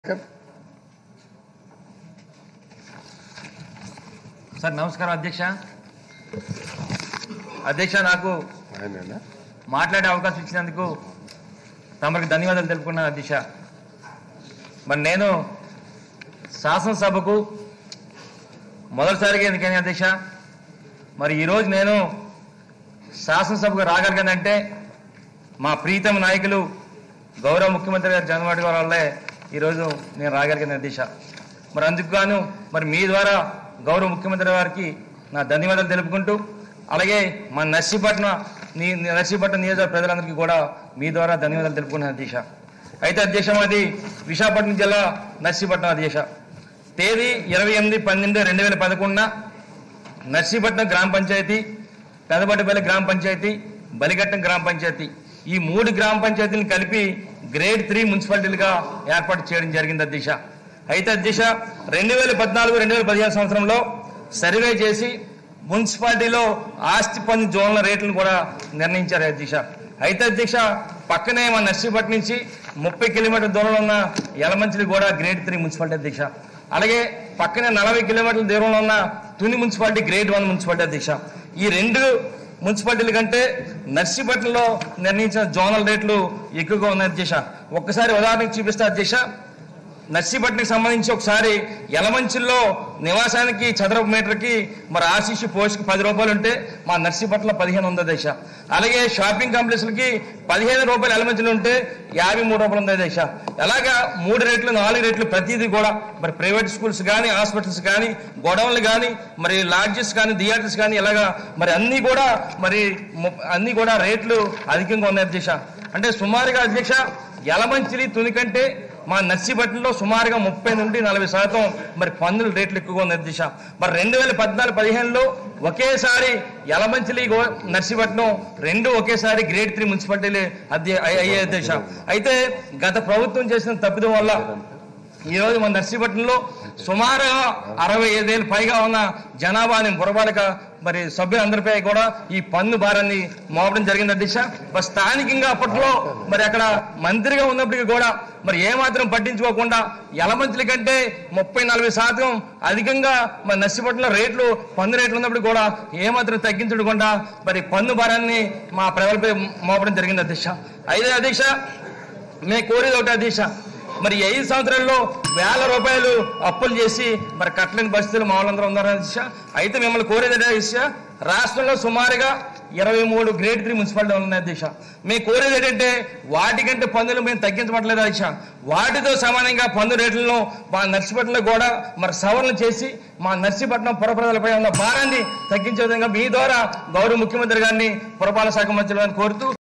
sir నమస్కారం అధ్యక్ష అధ్యక్ష నాకు ఆయనేనా మాట్లాడే అవకాశం ఇచ్చినందుకు తమరికి ధన్యవాదాలు తెలుపుకున్నాను అధ్యక్ష మరి నేను శాసనసభకు మొదటిసారిగా ఎందుకని అధ్యక్ష మరి ఈరోజు నేను శాసనసభకు రాగలిగానంటే మా ప్రీతమ నాయకులు గౌరవ ముఖ్యమంత్రి గారు జగన్మోహన్ రెడ్డి గారి వల్లే ఈరోజు నేను రాగలిగాను అధ్యక్ష మరి అందుకు గాను మరి మీ ద్వారా గౌరవ ముఖ్యమంత్రి గారికి నా ధన్యవాదాలు తెలుపుకుంటూ అలాగే మా నర్సీపట్నం నీ నర్సీపట్నం నియోజకవర్గ ప్రజలందరికీ కూడా మీ ద్వారా ధన్యవాదాలు తెలుపుకున్నాను అధ్యక్ష అయితే అధ్యక్ష మాది విశాఖపట్నం జిల్లా నర్సీపట్నం అధ్యక్ష తేదీ ఇరవై ఎనిమిది పన్నెండు రెండు వేల పదకొండున నర్సీపట్నం గ్రామ పంచాయతీ పెదబడ్డపల్లి గ్రామ పంచాయతీ బలిఘట్టం గ్రామ పంచాయతీ ఈ మూడు గ్రామ పంచాయతీలను కలిపి గ్రేడ్ త్రీ మున్సిపాలిటీలుగా ఏర్పాటు చేయడం జరిగింది అధ్యక్ష అయితే అధ్యక్ష రెండు వేల పద్నాలుగు రెండు వేల పదిహేను సంవత్సరంలో సర్వే చేసి మున్సిపాలిటీలో ఆస్తి పన్ను జోన్ల రేట్లను కూడా నిర్ణయించారు అధ్యక్ష అయితే అధ్యక్ష పక్కనే మన నర్సీపట్నం నుంచి ముప్పై కిలోమీటర్ల దూరంలో ఉన్న యలమంచిలి కూడా గ్రేడ్ త్రీ మున్సిపాలిటీ అధ్యక్ష అలాగే పక్కనే నలభై కిలోమీటర్ల దూరంలో ఉన్న Tuni municipality grade one municipality అధ్యక్ష ఈ రెండు మున్సిపాలిటీల కంటే నర్సీపట్నంలో నిర్ణయించిన జోనల్ రేట్లు ఎక్కువగా ఉన్నాయి అధ్యక్ష ఒక్కసారి ఉదాహరణకు చూపిస్తా అధ్యక్ష నర్సీపట్నంకి సంబంధించి ఒకసారి యలమంచిల్లో నివాసానికి చదరపు మీటర్కి మరి ఆర్సీసీ పోస్ట్కి పది రూపాయలు ఉంటే మా నర్సీపట్నంలో పదిహేను ఉంది దేశ అలాగే షాపింగ్ కాంప్లెక్స్లకి పదిహేను రూపాయలు యలమంచిలో ఉంటే యాభై మూడు రూపాయలు ఉంది దేశ అలాగా మూడు రేట్లు నాలుగు రేట్లు ప్రతిదీ కూడా మరి ప్రైవేట్ స్కూల్స్ కానీ హాస్పిటల్స్ కానీ గొడవలు కానీ మరి లాడ్జెస్ కానీ థియేటర్స్ కానీ ఇలాగా మరి అన్నీ కూడా మరి ము- అన్నీ కూడా రేట్లు అధికంగా ఉన్నాయి అధ్యక్ష అంటే సుమారుగా అధ్యక్ష యలమంచిలి తుని కంటే మా నర్సీపట్నంలో సుమారుగా ముప్పై నుండి నలభై శాతం మరి పన్నుల రేట్లు ఎక్కువగా ఉంది దిశ మరి రెండు వేల పద్నాలుగు పదిహేనులో ఒకేసారి యలమంచిలి గో- నర్సీపట్నం రెండు ఒకేసారి గ్రేడ్ త్రీ మున్సిపాలిటీలు అధ్య అయ్యే దిశ అయితే గత ప్రభుత్వం చేసిన తప్పిదం వల్ల ఈ రోజు మన నర్సీపట్నంలో సుమారుగా అరవై ఐదేళ్ళు పైగా ఉన్న జనాభాని పురపాలక మరి సభ్యులందరిపై కూడా ఈ పన్ను భారాన్ని మోపడం జరిగింది దిశ మరి స్థానికంగా అప్పట్లో మరి అక్కడ మంత్రిగా ఉన్నప్పటికీ కూడా మరి ఏమాత్రం పట్టించుకోకుండా యలమంచుల కంటే ముప్పై నలభై శాతం అధికంగా మరి నర్సీపట్నంలో రేట్లు పన్ను రేట్లు ఉన్నప్పుడు కూడా ఏమాత్రం తగ్గించకుండా మరి పన్ను భారాన్ని మా ప్రజలపై మోపడం జరిగింది అధ్యక్ష అయితే అధ్యక్ష మేము కోరేది ఒకటి అధ్యక్ష మరి ఈ ఐదు సంవత్సరాల్లో వేల రూపాయలు అప్పులు చేసి మరి కట్టలేని పరిస్థితులు మామూలందరూ ఉన్నారు అధ్యక్ష అయితే మిమ్మల్ని కోరేది ఏంటంటే అధ్యక్ష రాష్ట్రంలో సుమారుగా ఇరవై మూడు గ్రేడ్ త్రీ మున్సిపాలిటీ ఉన్నాయి అధ్యక్ష మేము కోరేది ఏంటంటే వాటికంటే పన్నులు మేము తగ్గించబట్టలేదు అధ్యక్ష వాటితో సమానంగా పన్ను రేట్లను మా నర్సీపట్నంలో కూడా మరి సవరణ చేసి మా నర్సీపట్నం పురప్రజలపై ఉన్న భారాన్ని తగ్గించే విధంగా మీ ద్వారా గౌరవ ముఖ్యమంత్రి గారిని పురపాలక శాఖ మంత్రి గారిని కోరుతూ